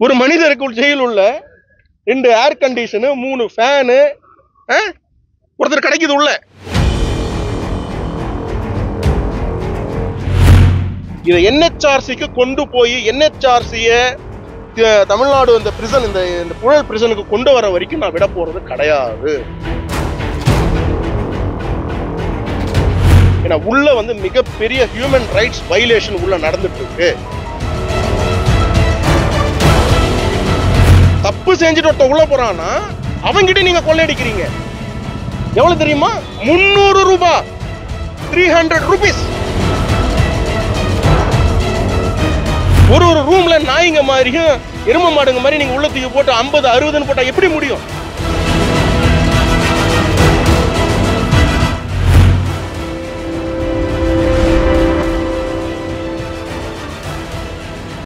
ஒரு மனிதருக்கு செயல் உள்ள ரெண்டு ஏர் கண்டிஷனு மூணு ஃபேனு ஒருத்தர் கிடைக்குது உள்ள இதை என்ஹெச்ஆர்சிக்கு கொண்டு போய் என்ஹெச்ஆர்சிய தமிழ்நாடு இந்த பிரிசன் இந்த இந்த புழல் பிரிசனுக்கு கொண்டு வர வரைக்கும் நான் விட போறது கிடையாது ஏன்னா உள்ள வந்து மிகப்பெரிய ஹியூமன் ரைட்ஸ் வயலேஷன் உள்ள நடந்துட்டு இருக்கு தப்பு செஞ்சுட்டு ஒருத்தன் உள்ள போறான்னா அவங்கிட்ட நீங்க கொள்ளையடிக்கிறீங்க எவ்வளவு தெரியுமா முன்னூறு ரூபாய் த்ரீ ஹண்ட்ரட் ருபீஸ் ஒரு ஒரு ரூம்ல நாய்ங்க மாதிரியும் எரும மாடுங்க மாதிரி நீங்க உள்ள தூக்கி போட்டு ஐம்பது அறுபதுன்னு போட்டா எப்படி முடியும்